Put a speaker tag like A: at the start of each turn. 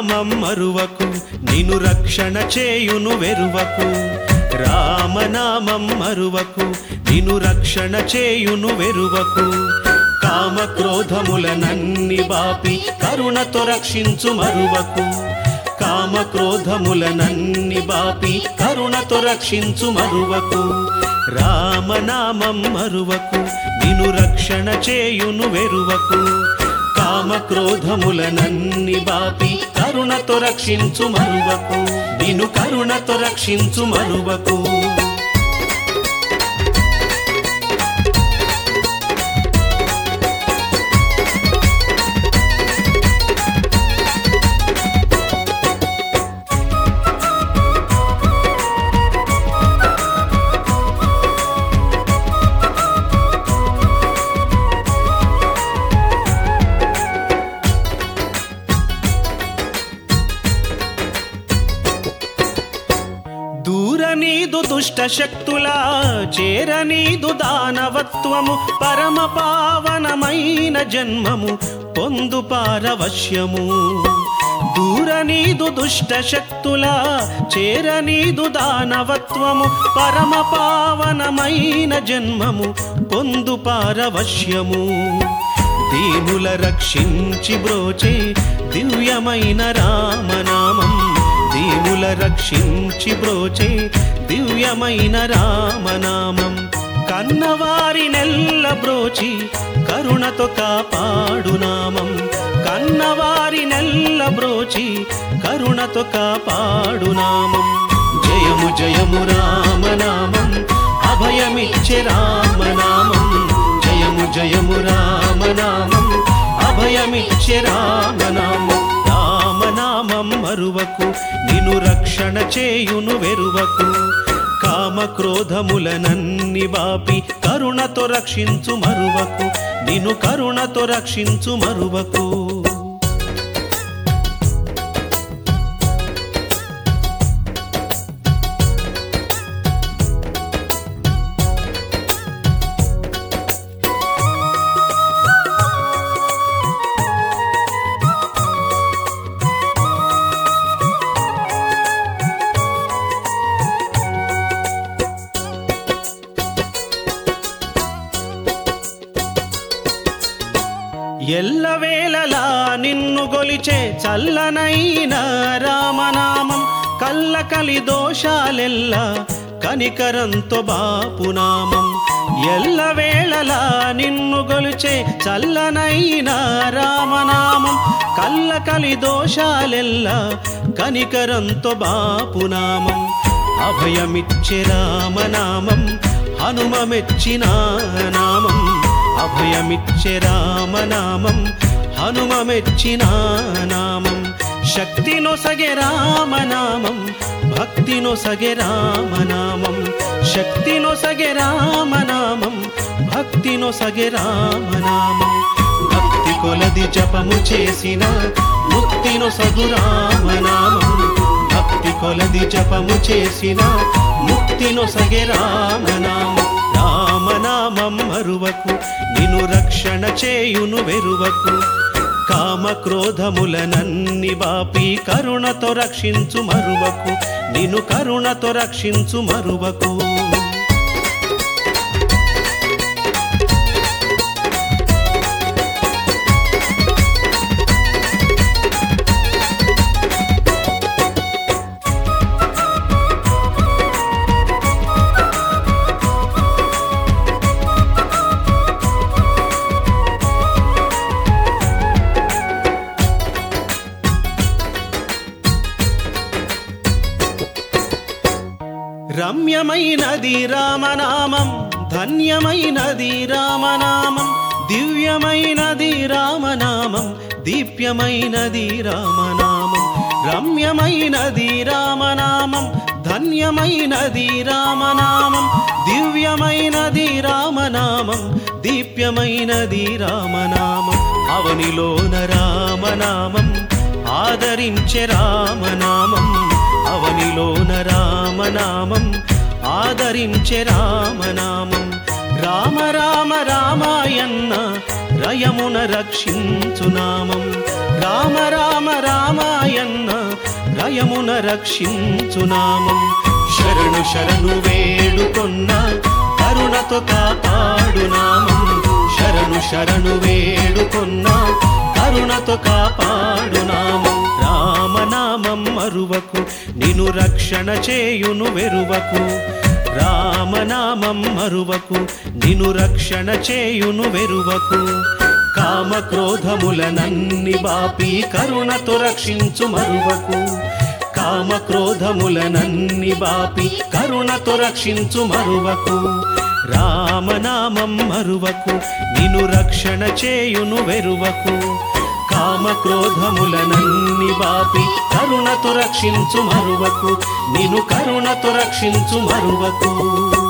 A: రామనామం మరువకు నిను రక్షణ చేయును వెరువకు రామనామం మరువకు నిను రక్షణ చేయును వెరువకు కామ క్రోధములనన్ని బాపి కరుణతో రక్షించు మరువకు కామ క్రోధములనన్ని బాపి కరుణతో రక్షించు మరువకు రామనామం మరువకు నిను రక్షణ చేయును వెరువకు కామ క్రోధములనన్ని బాపి కరుణతో రక్షించు మరువకు నిను కరుణతో రక్షించు మరువకు దూరనీదు దుష్ట శక్తుల చేరనీదు దానవత్వము పరమ పావనమైన జన్మము పొందు పారవశ్యము దూరనీదు దుష్ట శక్తుల చేరనీదు దానవత్వము పరమ పావనమైన జన్మము పొందు పారవశ్యము దీనుల రక్షించి బ్రోచే దివ్యమైన రామనామం దీనుల రక్షించి బ్రోచే దివ్యమైన రామనామం కన్నవారి నెల్ల బ్రోచి కరుణతో కాపాడు నామం కన్నవారి నెల్ల బ్రోచి కరుణతో కాపాడు నామం జయము జయము రామనామం అభయమిచ్చే రామనామం జయము జయము రామనామం అభయమిచ్చే రామనామం రామనామం మరువకు నిను రక్షణ చేయును వెరువకు కామ క్రోధములనన్ని బాపి కరుణతో రక్షించు మరువకు నిను కరుణతో రక్షించు మరువకు ఎల్లవేళలా నిన్ను గొలిచే చల్లనైన రామనామం కల్ల కలి దోషాలెల్లా కనికరంతో బాపునామం ఎల్లవేళలా నిన్ను గొలిచే చల్లనైన రామనామం కల్ల కలి దోషాలెల్లా కనికరంతో బాపునామం అభయమిచ్చే రామనామం హనుమమెచ్చిన నామం అభయమిచ్చే రామనామం హనుమమెచ్చిన నామం శక్తినో సగే రామనామం భక్తినో సగే రామనామం శక్తినో సగే రామనామం భక్తినో సగే రామనామం భక్తి కొలది జపము చేసిన ముక్తినో సగు రామనామం భక్తి కొలది జపము చేసిన ముక్తినో సగే రామనామం రామనామం మరువకు నిను రక్షణ చేయును వెరువకు కామ క్రోధములనన్ని బాపి కరుణతో రక్షించు మరువకు నిను కరుణతో రక్షించు మరువకు రమ్యమైనది రామనామం ధన్యమైనది రామనామం దివ్యమైనది రామనామం దీప్యమైనది రామనామం రమ్యమైనది రామనామం ధన్యమైనది రామనామం దివ్యమైనది రామనామం దీప్యమైనది రామనామం అవనిలోన రామనామం ఆదరించే రామనామం అవనిలోన రామనామం ఆదరించే రామనామం రామ రామ రామాయన్న రయమున రక్షించు నామం రామ రామ రామాయన్న రయమున రక్షించు నామం శరణు శరణు వేడుకొన్న కరుణతో కాపాడు నామం శరణు శరణు వేడుకొన్న కరుణతో కాపాడు నామం రామనామం మరువకు నిను రక్షణ చేయును వెరువకు రామనామం మరువకు నిను రక్షణ చేయును వెరువకు కామ క్రోధములనన్ని బాపి కరుణతో రక్షించు మరువకు కామ క్రోధములనన్ని బాపి కరుణతో రక్షించు మరువకు రామనామం మరువకు నిను రక్షణ చేయును వెరువకు కామ క్రోధములనన్ని బాపి కరుణతో రక్షించు మరువకు నిను కరుణతో రక్షించు మరువకు